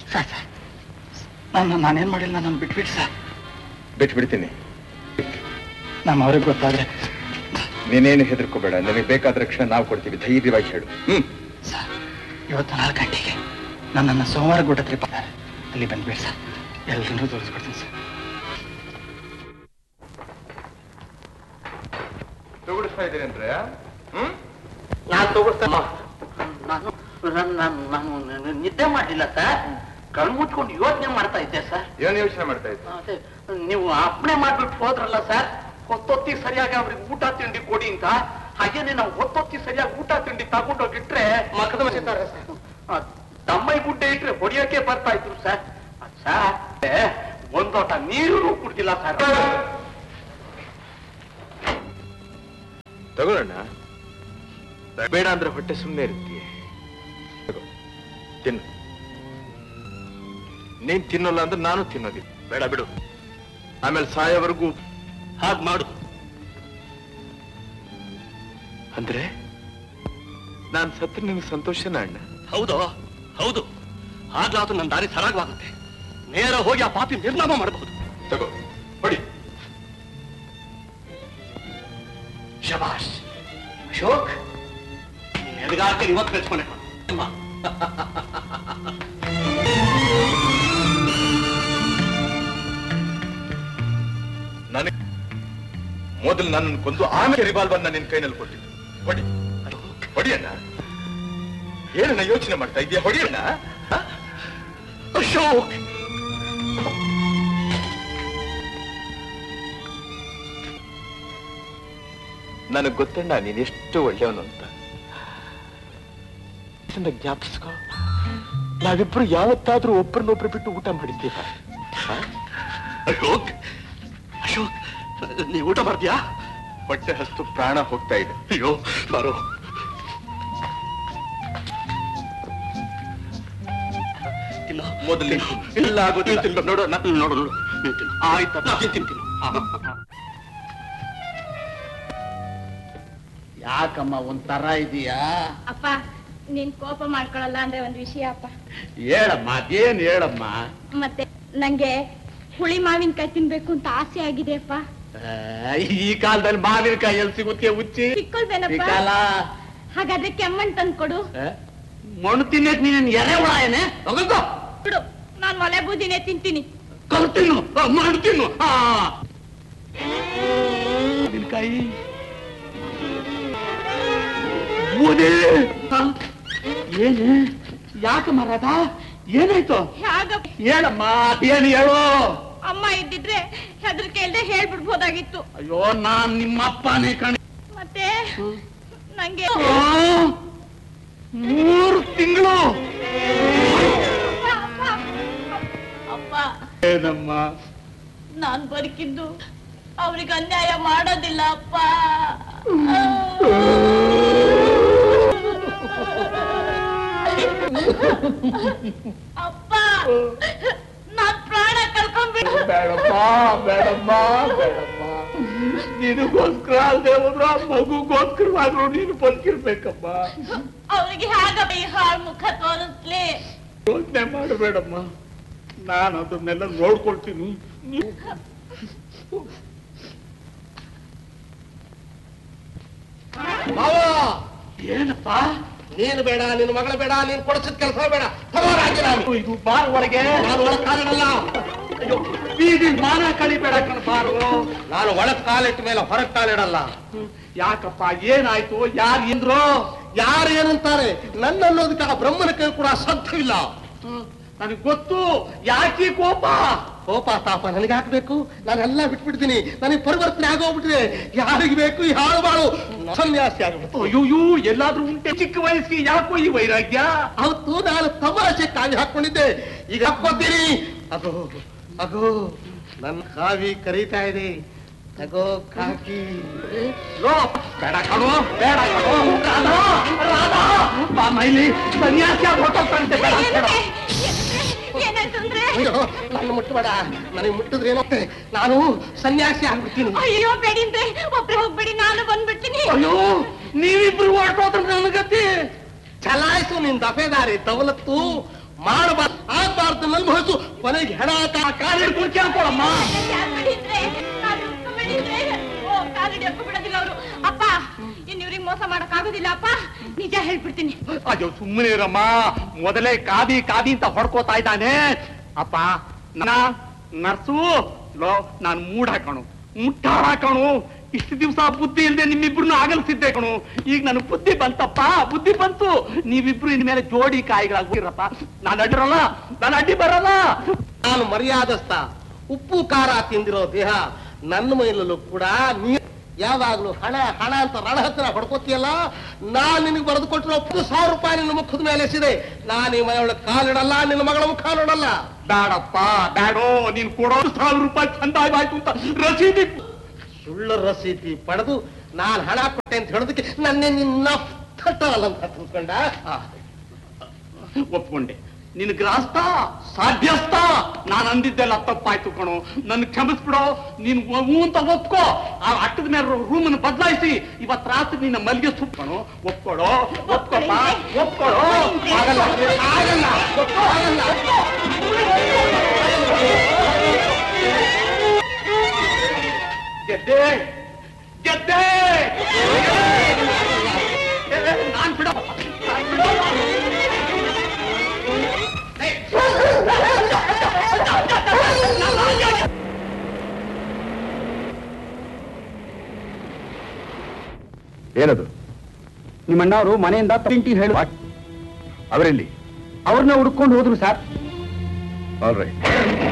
Sir sir ನಾನು ನಾನೇನ್ ಮಾಡಿಲ್ಲ ನಾನು ಬಿಟ್ಬಿಟ್ಟು ಸರ್ ಬಿಟ್ಬಿಡ್ತೀನಿ ನಮ್ಮ ಅವ್ರಿಗೆ ಗೊತ್ತಾದ್ರೆ ನೀನೇನು ಹೆದರ್ಕೋಬೇಡ ನಿನಗೆ ಬೇಕಾದ ರಕ್ಷಣೆ ನಾವು ಕೊಡ್ತೀವಿ ಧೈರ್ಯವಾಗಿ ಹೇಳು ಹ್ಮ್ ಸರ್ ಇವತ್ತು ನಾಲ್ಕು ಗಂಟೆಗೆ ನನ್ನನ್ನು ಸೋಮವಾರ ಗುಡ್ಡ ಟ್ರಿಪ್ ಅಲ್ಲಿ ಬಂದ್ಬಿಡಿ ಸರ್ ಎಲ್ರನ್ನೂ ತೋರಿಸ್ಕೊಡ್ತೀನಿ ಸರ್ ತಗೊಳಿಸ್ತಾ ಇದ್ದೀನಿ ಅಂದ್ರೆ ಹ್ಮ್ ನಾನು ತಗೋಸ್ತಾ ನಾನು ನಾನು ನಾನು ನಿದ್ದೆ ಮಾಡಿಲ್ಲ ಸರ್ ಕಣ್ಣು ಮುಚ್ಕೊಂಡು ಯೋಚನೆ ಮಾಡ್ತಾ ಇದ್ದೆ ಸರ್ ಏನ್ ಯೋಚನೆ ಮಾಡ್ತಾ ಇದ್ದೆ ಅದೇ ನೀವು ಅಪ್ಪಣೆ ಮಾಡ್ಬಿಟ್ಟು ಹೋದ್ರಲ್ಲ ಸರ್ ಹೊತ್ತೊತ್ತಿ ಸರಿಯಾಗಿ ಅವ್ರಿಗೆ ಊಟ ತಿಂಡಿ ಕೊಡಿ ಅಂತ ಹಾಗೇನೆ ನಾವು ಹೊತ್ತೊತ್ತಿ ಸರಿಯಾಗಿ ಊಟ ತಿಂಡಿ ತಗೊಂಡೋಗಿಟ್ರೆ ಮಕದ ಮಸಿತಾರೆ ಸರ್ ತಮ್ಮೈ ಗುಡ್ಡೆ ಇಟ್ರೆ ಹೊಡಿಯೋಕೆ ಬರ್ತಾ ಇದ್ರು ಸರ್ ಅದ್ ಸರ್ ಏ, ಒಂದೋಟ ನೀರು ಕುಡ್ದಿಲ್ಲ ಸರ್ ತಗೊಳ್ಳೋಣ ಬೇಡ ಅಂದ್ರೆ ಹೊಟ್ಟೆ ಸುಮ್ಮನೆ ಇರ್ತೀಯ ತಗೋ ತಿನ್ನು ನೀನ್ ತಿನ್ನೋಲ್ಲ ಅಂದ್ರೆ ನಾನು ತಿನ್ನೋದಿಲ್ಲ ಬೇಡ ಬಿಡು ಆಮೇಲೆ ಸಾಯೋವರೆಗೂ ಹಾಗೆ ಮಾಡು ಅಂದ್ರೆ ನಾನ್ ಸತ್ರ ನಿನಗೆ ಸಂತೋಷನ ಅಣ್ಣ ಹೌದು ಹೌದು ಆಗ್ಲಾತು ನನ್ನ ದಾರಿ ಸರಾಗವಾಗುತ್ತೆ ನೇರ ಹೋಗಿ ಆ ಪಾಪಿ ನಿರ್ನಾಮ ಮಾಡಬಹುದು ತಗೋ ಹೊಡಿ ಶಬಾಷ್ ಅಶೋಕ್ ನೀನ್ ಎದಗಾಕೆ ಇವತ್ತು ಕಳ್ಸ್ಕೊಂಡೆ ನನಗೆ ಮೊದಲು ನನ್ನನ್ನು ಕೊಂದು ಆಮೇಲೆ ರಿವಾಲ್ವರ್ ನಿನ್ನ ಕೈನಲ್ಲಿ ಕೊಟ್ಟಿದ್ದು ಹೊಡಿ ಹೊಡಿಯಣ್ಣ ಏನಣ್ಣ ಯೋಚನೆ ಮಾಡ್ತಾ ಇದೀಯ ಹೊಡಿಯಣ್ಣ ಹ? ಅಶೋಕ್ ನನಗ್ ಗೊತ್ತಣ್ಣ ನೀನ್ ಎಷ್ಟು ಒಳ್ಳೆಯವನು ಅಂತ ಇದನ್ನ ಜ್ಞಾಪಿಸ್ಕೋ ನಾವಿಬ್ರು ಯಾವತ್ತಾದ್ರೂ ಒಬ್ಬರನ್ನೊಬ್ರು ಬಿಟ್ಟು ಊಟ ಮಾಡಿದ್ದೀವ ಅಶೋಕ್ ಅಶೋಕ್ ನೀ ಊಟ ಮಾಡ್ತೀಯಾ ಹೊಟ್ಟೆ ಹಸ್ತು ಪ್ರಾಣ ಹೋಗ್ತಾ ಇದೆ ಅಯ್ಯೋ ಬಾರೋ ತಿನ್ನು ಮೊದಲು ತಿನ್ನು. ಇಲ್ಲ ಆಗೋದಿಲ್ಲ ತಿನ್ನು ನೋಡು ನಾನು ನೋಡು ನೋಡು ನೀನು ತಿನ್ನು ಆಯ್ತಾ ನಾನು ತಿಂತೀನಿ ಯಾಕಮ್ಮ ಒಂಥರ ಇದೀಯಾ ಅಪ್ಪ ನೀನ್ ಕೋಪ ಮಾಡ್ಕೊಳಲ್ಲ ಅಂದ್ರೆ ಒಂದ್ ವಿಷಯ ಅಪ್ಪ ಹೇಳಮ್ಮ ಅದೇನ್ ಹೇಳಮ್ಮ ಮತ್ತೆ ನಂಗೆ ಹುಳಿ ಮಾವಿನಕಾಯಿ ತಿನ್ಬೇಕು ಅಂತ ಆಸೆ ಆಗಿದೆ ಅಪ್ಪ ಆ, ಈ ಕಾಲದಲ್ಲಿ ಮಾವಿನಕಾಯಿ ಎಲ್ಲಿ ಸಿಗುತ್ತೆ ಹುಚ್ಚಿ ಸಿಕ್ಕೊಳ್ಬೇನಪ್ಪ ಸಿಕ್ಕಲ್ಲ ಹಾಗಾದ್ರೆ ಕೆಮ್ಮಣ್ ತಂದ್ಕೊಡು ಆ? ಮಣ್ಣು ತಿನ್ನಕ್ ನೀನ್ ಎರೆ ಹುಳ ಏನೇ ತಗೊಂಡು ಬಿಡು ನಾನ್ ಒಲೆ ಬೂದಿನೇ ತಿಂತೀನಿ ಕಲ್ತಿನ್ನು ಮಾಡ್ತೀನು ಮಾವಿನಕಾಯಿ ಬೂದಿ ಆ? ಏನೇ ಯಾಕೆ ಮರದ ಏನಾಯ್ತು ಹೇಗಪ್ಪ ಹೇಳಮ್ಮ ಅದೇನು ಹೇಳು ಅಮ್ಮ ಇದ್ದಿದ್ರೆ ಹೆದರಿಕೆ ಇಲ್ದೆ ಹೇಳ್ಬಿಡ್ಬೋದಾಗಿತ್ತು ಅಯ್ಯೋ ನಾನ್ ನಿಮ್ಮ ಅಪ್ಪನೇ ಕಣ ಮತ್ತೆ ನಂಗೆ ಮೂರು ತಿಂಗಳು ಅಪ್ಪ, ಅಪ್ಪ ಏನಮ್ಮ ನಾನ್ ಬದುಕಿದ್ದು ಅವ್ರಿಗೆ ಅನ್ಯಾಯ ಮಾಡೋದಿಲ್ಲ ಅಪ್ಪ ಅಪ್ಪ ನಾನ್ ಪ್ರಾಣ ಕಳ್ಕೊಂಡ್ಬಿಟ್ಟು ಬೇಡಮ್ಮ ಬೇಡಮ್ಮ ಬೇಡಮ್ಮ ನಿನಗೋಸ್ಕರ ಅಲ್ದೇ ಹೋದ್ರು ಆ ಮಗುಗೋಸ್ಕರವಾದ್ರು ನೀನು ಬದುಕಿರ್ಬೇಕಮ್ಮ ಅವ್ರಿಗೆ ಹೇಗ ಈ ಹಾಳ್ ಮುಖ ತೋರಿಸ್ಲಿ ಯೋಚನೆ ಮಾಡಬೇಡಮ್ಮ ನಾನು ಅದನ್ನೆಲ್ಲ ನೋಡ್ಕೊಳ್ತೀನಿ ನೀವು ಏನಪ್ಪ ನೀನು ಬೇಡ ನಿನ್ನ ಮಗಳ ಬೇಡ ನೀನ್ ಕೊಡಿಸಿದ ಕೆಲಸ ಬೇಡ ತಗೋರಾಗಿ ನಾನು ಇದು ಬಾರ್ ಒಳಗೆ ನಾನು ಒಳಗ್ ಕಾಲಿಡಲ್ಲ ಅಯ್ಯೋ, ಬೀದಿ ಮಾನ ಕಳಿಬೇಡ ಕಣ ಬಾರು ನಾನು ಒಳಗ್ ಕಾಲಿಟ್ಟ ಮೇಲೆ ಹೊರಗ್ ಕಾಲಿಡಲ್ಲ ಯಾಕಪ್ಪ ಏನಾಯ್ತು ಯಾರು ಇಂದ್ರು ಯಾರು ಏನಂತಾರೆ ನನ್ನ ಅನ್ನೋದಕ್ಕೆ ಆ ಬ್ರಹ್ಮನ ಕೈ ಕೂಡ ಸಾಧ್ಯವಿಲ್ಲ ನನಗೆ ಗೊತ್ತು ಯಾಕೆ ಕೋಪ ಕೋಪ ತಾಪ ನನಗೆ ಹಾಕ್ಬೇಕು ನಾನೆಲ್ಲ ಬಿಟ್ಬಿಡ್ತೀನಿ ನನಗೆ ಪರಿವರ್ತನೆ ಆಗೋಗ್ಬಿಟ್ಟಿದೆ ಯಾರಿಗೆ ಬೇಕು ಈ ಹಾಳು ಬಾಳು ಸನ್ಯಾಸಿ ಆಗ್ಬಿಟ್ಟು ಅಯ್ಯೋಯ್ಯೋ ಎಲ್ಲಾದ್ರೂ ಉಂಟೆ ಚಿಕ್ಕ ವಯಸ್ಸಿಗೆ ಯಾಕೋ ಈ ವೈರಾಗ್ಯ ಅವತ್ತು ನಾನು ತಮಾಷೆ ಕಾವಿ ಹಾಕೊಂಡಿದ್ದೆ ಈಗ ಹಾಕ್ಕೊತೀನಿ ಅದು ಅದು ನನ್ನ ಕಾವಿ ಕರೀತಾ ಇದೆ ತಗೋ ಕಾಕಿ ಲೋ, ಬೇಡ ಕಣೋ ಬೇಡ ಕಣೋ ರಾಧಾ ರಾಧಾ ಬಾ ಮೈಲಿ ಸನ್ಯಾಸಿ ಹೊಟ್ಟೋಗ್ತಂತೆ ಬೇಡ ಬೇಡ ಏನಾಯ್ತು ಅಂದ್ರೆ ಅಯ್ಯೋ ನನ್ನ ಮುಟ್ಟಬೇಡ ನನಗೆ ಮುಟ್ಟಿದ್ರೆ ಏನಾಗ್ತದೆ ನಾನು ಸನ್ಯಾಸಿ ಆಗ್ಬಿಡ್ತೀನಿ ಅಯ್ಯೋ ಬೇಡಿಂದ್ರೆ ಒಬ್ರೆ ಹೋಗ್ಬೇಡಿ ನಾನು ಬಂದ್ಬಿಡ್ತೀನಿ ಅಯ್ಯೋ ನೀವಿಬ್ರು ಹೊರಟೋದ್ರ ನನ್ನ ಗತಿ ಚಲಾಯಿಸು ನಿನ್ ದಫೇದಾರಿ ದವಲತ್ತು ಮಾಡಬಾರ್ದು ಆಗ್ಬಾರ್ದು ಕೊನೆಗೆ ಹೆಣ ಕಾಲ್ ಹಿಡ್ಕೊಂಡು ಕೇಳ್ಕೊಳಮ್ಮ ಯಾರ್ ಬಿಡಿದ್ರೆ ಕಾಲ್ ಹಿಡ್ಕೊಂಡ್ಬಿಡಿದ್ರೆ ಓ ಕಾಲ್ ಹಿಡಿಯಕ್ಕೂ ಬಿಡೋದಿಲ್ಲ ಅವರು ಅಪ್ಪ ಇನ್ ಇವ್ರಿಗೆ ಮೋಸ ಮಾಡಕ್ ಆಗೋದಿಲ್ಲ ಅಪ್ಪ ನಿಜ ಹೇಳ್ಬಿಡ್ತೀನಿ ಅಯ್ಯೋ ಸುಮ್ಮನೆ ಇರಮ್ಮ ಮೊದಲೇ ಕಾದಿ ಕಾದಿ ಅಂತ ಹೊಡ್ಕೋತಾ ಇದ್ದಾನೆ ಅಪ್ಪ ನನ್ನ ನರ್ಸು ಲೋ ನಾನು ಮೂಡ್ ಹಾಕೋಣ ಮುಟ್ಟಾಳ ಹಾಕೋಣ ಇಷ್ಟು ದಿವಸ ಬುದ್ಧಿ ಇಲ್ಲದೆ ನಿಮ್ಮಿಬ್ರನ್ನ ಆಗಲ್ಸಿದ್ದೆ ಕಣು ಈಗ ನನಗೆ ಬುದ್ಧಿ ಬಂತಪ್ಪ ಬುದ್ಧಿ ಬಂತು ನೀವಿಬ್ರು ಇನ್ಮೇಲೆ ಜೋಡಿ ಕಾಯಿಗಳಾಗಿರಪ್ಪ ನಾನು ಅಡ್ಡಿರಲ್ಲ ನಾನು ಅಡ್ಡಿ ಬರಲ್ಲ ನಾನು ಮರ್ಯಾದಸ್ಥ ಉಪ್ಪು ಖಾರ ತಿಂದಿರೋ ದೇಹ ನನ್ನ ಮೈಲಲ್ಲೂ ಕೂಡ ನೀ ಯಾವಾಗ್ಲೂ ಹಣ ಹಣ ಅಂತ ರಣ ಹತ್ರ ಹೊಡ್ಕೋತಿಯಲ್ಲ ನಾನ್ ನಿನಗೆ ಬರೆದು ಕೊಟ್ಟಿರೋ ಹತ್ತು ಸಾವಿರ ರೂಪಾಯಿ ನಿನ್ನ ಮುಖದ ಮೇಲೆ ಎಸಿದೆ ನಾನು ಈ ಮನೆಯೊಳಗೆ ಕಾಲಿಡಲ್ಲ ನಿನ್ನ ಮಗಳ ಮುಖ ನೋಡಲ್ಲ ಬೇಡಪ್ಪ ಬೇಡೋ ನೀನ್ ಕೊಡೋದು ಸಾವಿರ ರೂಪಾಯಿ ಚಂದಾಯ್ತು ಅಂತ ರಸೀದಿ ಸುಳ್ಳು ರಸೀದಿ ಪಡೆದು ನಾನು ಹಣ ಕೊಟ್ಟೆ ಅಂತ ಹೇಳೋದಕ್ಕೆ ನನ್ನೇ ನಿನ್ನ ಕಟ್ಟಲ್ಲ ಅಂತ ತಿಳ್ಕೊಂಡ ಆ, ಒಪ್ಕೊಂಡೆ ನಿನ್ ಗ್ರಾಸ್ತ ಸಾಧ್ಯಸ್ತ ನಾನು ಅಂದಿದ್ದೆಲ್ಲ ತಪ್ಪಾಯ್ತು ಕಣೋ ನನ್ ಕ್ಷಮಿಸ್ಬಿಡೋ ನೀನ್ ಹೂ ಅಂತ ಒಪ್ಕೋ ಆ ಅಟ್ಟದ ಮೇಲೆ ರೂಮನ್ನು ಬದಲಾಯಿಸಿ ಇವತ್ ರಾತ್ರಿ ನಿನ್ನ ಮಲ್ಗೆ ಸುಪ್ಪಣೋ ಒಪ್ಕೊಳೋ ಒಪ್ಕೊಪ್ಪ ಒಪ್ಕೊಳೋ ಆಗಲ್ಲ ಆಗಲ್ಲ ಒಪ್ಕೋ, ಆಗಲ್ಲ ಗೆದ್ದೆ ಗೆದ್ದೆ ಏ, ನಾನ್ ಬಿಡೋ ನಾನ್ ಬಿಡೋ ಏನದು ನಿಮ್ಮಣ್ಣವರು ಮನೆಯಿಂದ ಪ್ರಿಂಟಿ ಹೇಳಿ ಅವರೆಲ್ಲಿ ಅವ್ರನ್ನ ಹುಡ್ಕೊಂಡು ಹೋದ್ರು ಸರ್ ಆಲ್ ರೈಟ್